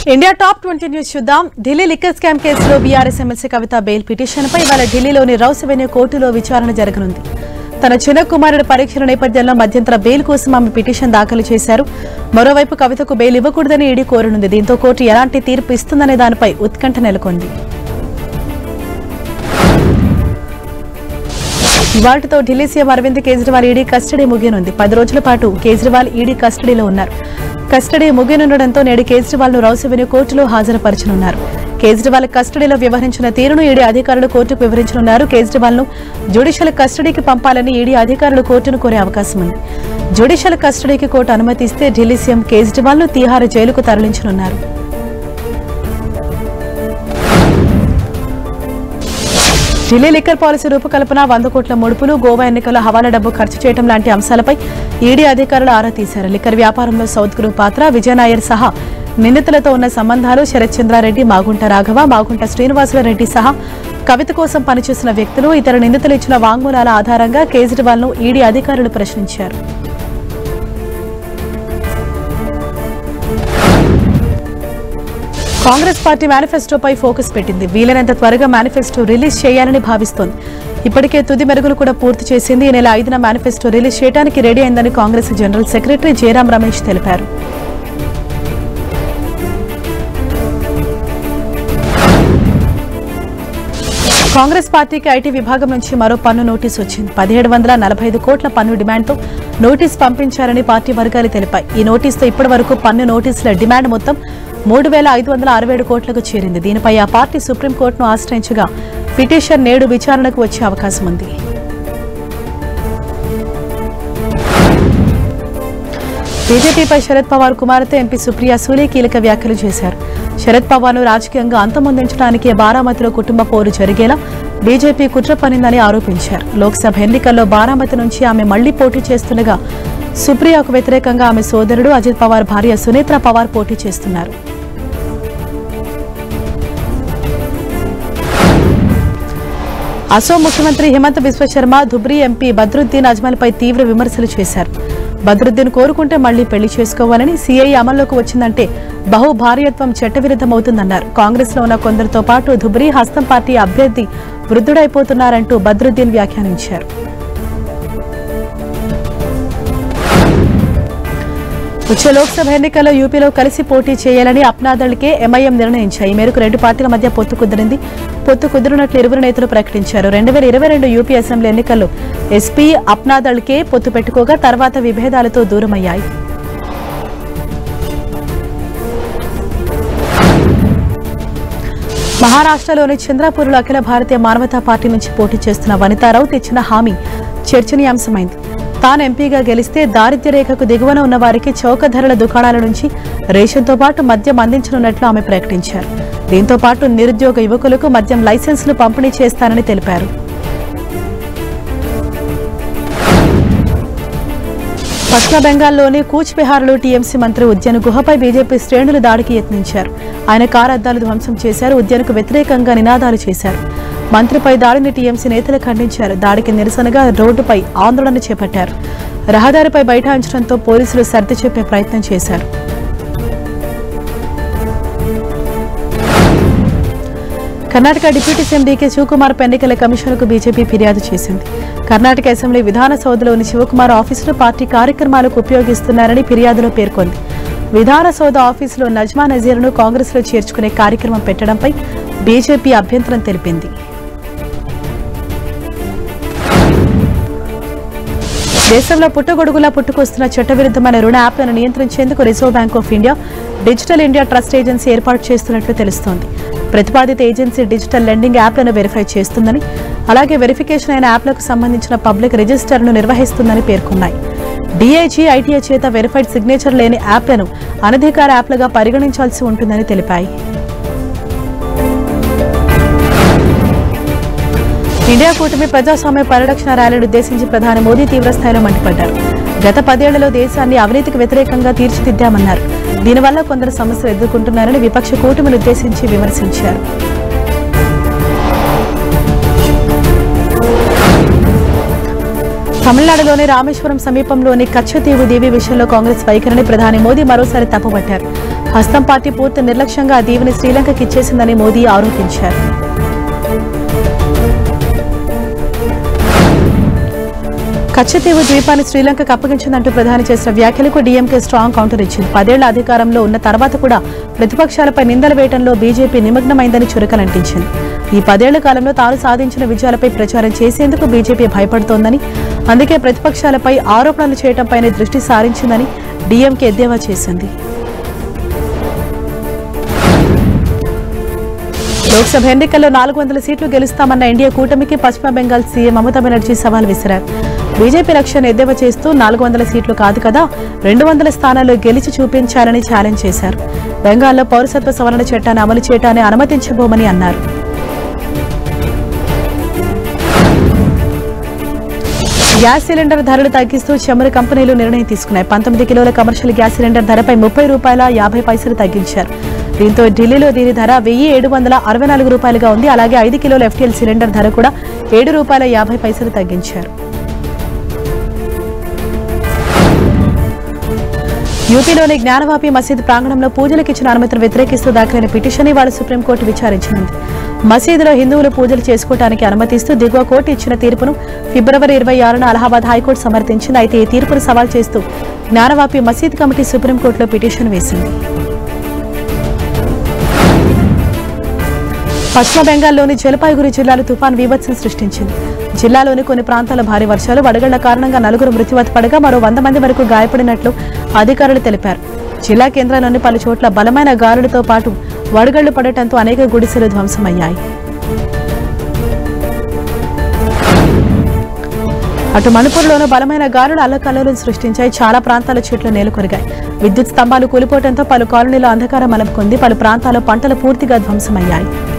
India top twenty news చూద్దాం Delhi liquor scam కేసులో BRS MLC Kavitha bail పిటిషన్పై ఇవాళ ఢిల్లీలోని రౌస్ అవెన్యూ కోర్టులో విచారణ జరగనుంది తన చిన్న కుమారుడి పరీక్షల నేపథ్యంలో మధ్యంతర బెయిల్ కోసం ఆమె పిటిషన్ దాఖలు చేశారు మరోవైపు కవితకు బెయిల్ ఇవ్వకూడదని ఈడీ కోరనుంది దీంతో కోర్టు ఎలాంటి తీర్పు ఇస్తుందనే దానిపై ఉత్కంఠ నెలకొంది ఇవాళతో Delhi CM Arvind Kejriwal ED custody ముగియనుంది పది రోజుల పాటు కేజ్రీవాల్ ఈడీ కస్టడీలో ఉన్నారు కస్టడీ ముగియనుండడంతో నేడు కేజ్రీవాల్ ను రౌస్ అవెన్యూ కోర్టులో హాజరుపరచనున్నారు కేజ్రీవాల్ కస్టడీలో వ్యవహరించిన తీరును ఈడీ అధికారులు కోర్టుకు వివరించనున్నారు కేజ్రీవాల్ ను జ్యుడిషియల్ కస్టడీకి పంపాలని ఈడీ అధికారులు కోర్టును కోరే అవకాశం ఉంది జ్యుడిషియల్ కస్టడీకి కోర్టు అనుమతిస్తే ఢిల్లీ సీఎం కేజ్రీవాల్ ను తీహార్ జైలుకు తరలించనున్నారు ఢిల్లీ లిక్కర్ పాలసీ రూపకల్పన వంద కోట్ల ముడుపులు గోవా ఎన్నికల్లో హవాలా డబ్బు ఖర్చు చేయడం లాంటి అంశాలపై ఈడీ అధికారులు ఆరా తీశారు లిక్కర్ వ్యాపారంలో సౌత్ గ్రూప్ పాత్ర విజయ్ నాయర్ సహా నిందితులతో ఉన్న సంబంధాలు శరత్ చంద్రారెడ్డి మాగుంట రాఘవ మాగుంట శ్రీనివాసుల రెడ్డి సహా కవిత కోసం పనిచేసిన వ్యక్తులు ఇతర నిందితులు ఇచ్చిన వాంగ్మూలాల ఆధారంగా కేజ్రీవాల్ ను ఈడీ అధికారులు ప్రశ్నించారు కాంగ్రెస్ పార్టీ మేనిఫెస్టోపై ఫోకస్ పెట్టింది వీలైనంత త్వరగా మేనిఫెస్టో రిలీజ్ చేయాలని భావిస్తోంది ఇప్పటికే తుది మెరుగులు కూడా పూర్తి చేసింది ఈ నెల ఐదున మేనిఫెస్టో రిలీజ్ చేయడానికి రెడీ అయిందని కాంగ్రెస్ జనరల్ సెక్రటరీ జయరాం రమేష్ తెలిపారు కాంగ్రెస్ పార్టీకి ఐటీ విభాగం నుంచి మరో పన్ను నోటీసు వచ్చింది పదిహేడు వందల నలభై ఐదు కోట్ల పన్ను డిమాండ్తో నోటీస్ పంపించారని పార్టీ వర్గాలు తెలిపాయి ఈ నోటీసుతో ఇప్పటి వరకు పన్ను నోటీసుల డిమాండ్ మొత్తం మూడు వేల ఐదు వందల అరవై ఏడు కోట్లకు చేరింది దీనిపై ఆ పార్టీ సుప్రీంకోర్టును ఆశ్రయించగా పిటిషన్ నేడు విచారణకు వచ్చే అవకాశం ఉంది బీజేపీపై శరద్ పవార్ కుమార్తె ఎంపీ సుప్రియా సూలే కీలక వ్యాఖ్యలు చేశారు శరద్ పవార్ ను రాజకీయంగా అంతమొందించడానికి బారామతిలో కుటుంబ పోరు జరిగేలా బీజేపీ కుట్ర పనిందని ఆరోపించారు లోక్సభ ఎన్నికల్లో బారామతి నుంచి ఆమె మళ్లీ పోటీ చేస్తుండగా సుప్రియాకు వ్యతిరేకంగా ఆమె సోదరుడు అజిత్ పవార్ భార్య సునేత్ర పవార్ పోటీ చేస్తున్నారు అసోం ముఖ్యమంత్రి హిమంత బిశ్వ శర్మ ధుబ్రీ ఎంపీ బద్రుద్దీన్ అజ్మల్పై తీవ్ర విమర్శలు చేశారు బద్రుద్దీన్ కోరుకుంటే మళ్లీ పెళ్లి చేసుకోవాలని సీఐ అమల్లోకి వచ్చిందంటే బహు భార్యత్వం చట్టవిరుద్ధమవుతుందన్నారు కాంగ్రెస్ లో ఉన్న కొందరితో పాటు ధుబ్రీ హస్తం పార్టీ అభ్యర్థి వృద్ధుడైపోతున్నారంటూ బద్రుద్దీన్ వ్యాఖ్యానించారు వచ్చే లోక్సభ ఎన్నికల్లో యూపీలో కలిసి పోటీ చేయాలని అప్నాదళ్కే ఎంఐఎం నిర్ణయించాయి ఈ మేరకు రెండు పార్టీల మధ్య పొత్తు కుదిరింది పొత్తు కుదిరినట్లు ఇరువురు నేతలు ప్రకటించారు రెండు వేల ఇరవై రెండు యూపీ అసెంబ్లీ ఎన్నికల్లో ఎస్పీ అప్నాదళ్కే పొత్తు పెట్టుకోగా తర్వాత విభేదాలతో దూరమయ్యాయి మహారాష్ట్రలోని చంద్రపూర్లో అఖిల భారతీయ మానవతా పార్టీ నుంచి పోటీ చేస్తున్న వనితారావు తెచ్చిన హామీ చర్చనీయాంశమైంది తాను ఎంపీగా గెలిస్తే దారిద్ర్య రేఖకు దిగువన ఉన్న వారికి చౌక ధరల దుకాణాల నుంచి రేషన్తో పాటు మద్యం అందించనున్నట్లు ఆమె ప్రకటించారు దీంతో పాటు నిరుద్యోగ యువకులకు మద్యం లైసెన్సులు పంపిణీ చేస్తానని తెలిపారు పశ్చిమ బెంగాల్లోని కూచ్బెహార్లో టీఎంసీ మంత్రి ఉద్యన్ గుహపై బీజేపీ శ్రేణులు దాడికి యత్నించారు ఆయన కారు అద్దాలు ధ్వంసం చేశారు ఉద్యన్కు వ్యతిరేకంగా నినాదాలు చేశారు మంత్రిపై దాడిని టీఎంసీ నేతలు ఖండించారు దాడికి నిరసనగా రోడ్డుపై ఆందోళన చేపట్టారు రహదారిపై బైఠాయించడంతో పోలీసులు సర్ది చెప్పే ప్రయత్నం చేశారు కర్ణాటక డిప్యూటీ సీఎం డీకే శివకుమార్ ఎన్నికల కమిషన్కు బీజేపీ ఫిర్యాదు చేసింది కర్ణాటక అసెంబ్లీ విధాన సౌధలోని శివకుమార్ ఆఫీసును పార్టీ కార్యక్రమాలకు ఉపయోగిస్తున్నారని ఫిర్యాదులో పేర్కొంది విధాన సౌధ ఆఫీసులో నజ్మా నజీర్ను కాంగ్రెస్లో చేర్చుకునే కార్యక్రమం పెట్టడంపై బీజేపీ అభ్యంతరం తెలిపింది దేశంలో పుట్టగొడుగులా పుట్టుకొస్తున్న చట్టవిరుద్ధమైన రుణ యాప్లను నియంత్రించేందుకు Reserve Bank of India digital India trust agency ఏర్పాటు చేస్తున్నట్లు తెలుస్తోంది ప్రతిపాదిత ఏజెన్సీ డిజిటల్ లెండింగ్ యాప్లను వెరిఫై చేస్తుందని అలాగే వెరిఫికేషన్ అయిన యాప్లకు సంబంధించిన పబ్లిక్ రిజిస్టర్ను నిర్వహిస్తుందని పేర్కొన్నాయి డీఐజీ ఐటీఐ చేత వెరిఫైడ్ సిగ్నేచర్ లేని యాప్లను అనధికార యాప్లుగా పరిగణించాల్సి ఉంటుందని తెలిపాయి ఇండియా కూటమి ప్రజాస్వామ్య పరిరక్షణ ర్యాలీని ఉద్దేశించి ప్రధాని మోదీ తీవ్రస్థాయిలో మండిపడ్డారు గత పదేళ్లలో దేశాన్ని అవినీతికి వ్యతిరేకంగా తీర్చిదిద్దామన్నారు దీనివల్ల కొందరు సమస్యలు ఎదుర్కొంటున్నారని విపక్ష కూటమిని ఉద్దేశించి విమర్శించారు తమిళనాడులోని రామేశ్వరం సమీపంలోని కచ్చతీవు దేవి విషయంలో కాంగ్రెస్ వైఖరిని ప్రధాని మోదీ మరోసారి తప్పుపట్టారు హస్తం పార్టీ పూర్తి నిర్లక్ష్యంగా ఆ దీవిని శ్రీలంకకి ఇచ్చేసిందని మోదీ ఆరోపించారు కచ్చతీవు ద్వీపాన్ని శ్రీలంకకు అప్పగించిందంటూ ప్రధాని చేసిన వ్యాఖ్యలకు డీఎంకే స్ట్రాంగ్ కౌంటర్ ఇచ్చింది పదేళ్ల అధికారంలో ఉన్న తర్వాత కూడా ప్రతిపక్షాలపై నిందలు వేయడంలో బీజేపీ నిమగ్నమైందని చురకలంటించింది ఈ పదేళ్ల కాలంలో తాను సాధించిన విజయాలపై ప్రచారం చేసేందుకు బీజేపీ భయపడుతోందని అందుకే ప్రతిపక్షాలపై ఆరోపణలు చేయడంపైనే దృష్టి సారించిందని డీఎంకే ఎద్దేవా చేసింది లోక్సభ ఎన్నికల్లో నాలుగు వందల సీట్లు గెలుస్తామన్న ఎన్డీఏ కూటమికి పశ్చిమ బెంగాల్ సీఎం మమతా బెనర్జీ సవాల్ విసిరారు బీజేపీ లక్ష్యాన్ని ఎద్దేవా చేస్తూ నాలుగు వందల సీట్లు కాదు కదా రెండు వందల స్థానాల్లో గెలిచి చూపించాలని ఛాలెంజ్ చేశారు బెంగాల్లో పౌరసత్వ సవరణ చట్టాన్ని అమలు చేయడాన్ని అనుమతించబోమని అన్నారు గ్యాస్ సిలిండర్ ధరలు తగ్గిస్తూ చమురు కంపెనీలు నిర్ణయం తీసుకున్నాయి పంతొమ్మిది కిలోల కమర్షియల్ గ్యాస్ సిలిండర్ ధరపై ముప్పై రూపాయల యాభై పైసలు తగ్గించారు దీంతో ఢిల్లీలో దీని ధర వెయ్యి ఏడు వందల అరవై నాలుగు రూపాయలుగా ఉంది అలాగే ఐదు కిలోల ఎఫ్టీఎల్ సిలిండర్ ధర కూడా ఏడు రూపాయల యాభై పైసలు తగ్గించారు యూపీలోని జ్ఞానవాపి మసీద్ ప్రాంగణంలో పూజలకు ఇచ్చిన అనుమతిని వ్యతిరేకిస్తూ దాఖలైన పిటిషన్ ఇవాళ సుప్రీంకోర్టు విచారించనుంది మసీదులో హిందువులు పూజలు చేసుకోవడానికి అనుమతిస్తూ దిగువ కోర్టు ఇచ్చిన తీర్పును ఫిబ్రవరి ఇరవై ఆరున అలహాబాద్ హైకోర్టు సమర్థించింది అయితే ఈ తీర్పును సవాల్ చేస్తూ జ్ఞానవాపి మసీద్ కమిటీ సుప్రీంకోర్టులో పిటిషన్ వేసింది పశ్చిమ బెంగాల్లోని జలపాయిగురి జిల్లాలో తుఫాన్ బీభత్సం సృష్టించింది జిల్లాలోని కొన్ని ప్రాంతాల భారీ వర్షాలు వడగళ్ల కారణంగా నలుగురు మృత్యువాత పడగా మరో వంద మంది వరకు గాయపడినట్లు అధికారులు తెలిపారు జిల్లా కేంద్రంలోని పలు చోట్ల బలమైన గాలులతో పాటు వడగళ్లు పడటంతో అనేక గుడిసెలు ధ్వంసమయ్యాయి అటు మణిపూర్లోనూ బలమైన గాలులు అల్లకల్లోలను సృష్టించాయి చాలా ప్రాంతాల చెట్లు నేలకొరిగాయి విద్యుత్ స్తంభాలు కూలిపోవడంతో పలు కాలనీలో అంధకారం అలపుకుంది పలు ప్రాంతాల్లో పంటలు పూర్తిగా ధ్వంసమయ్యాయి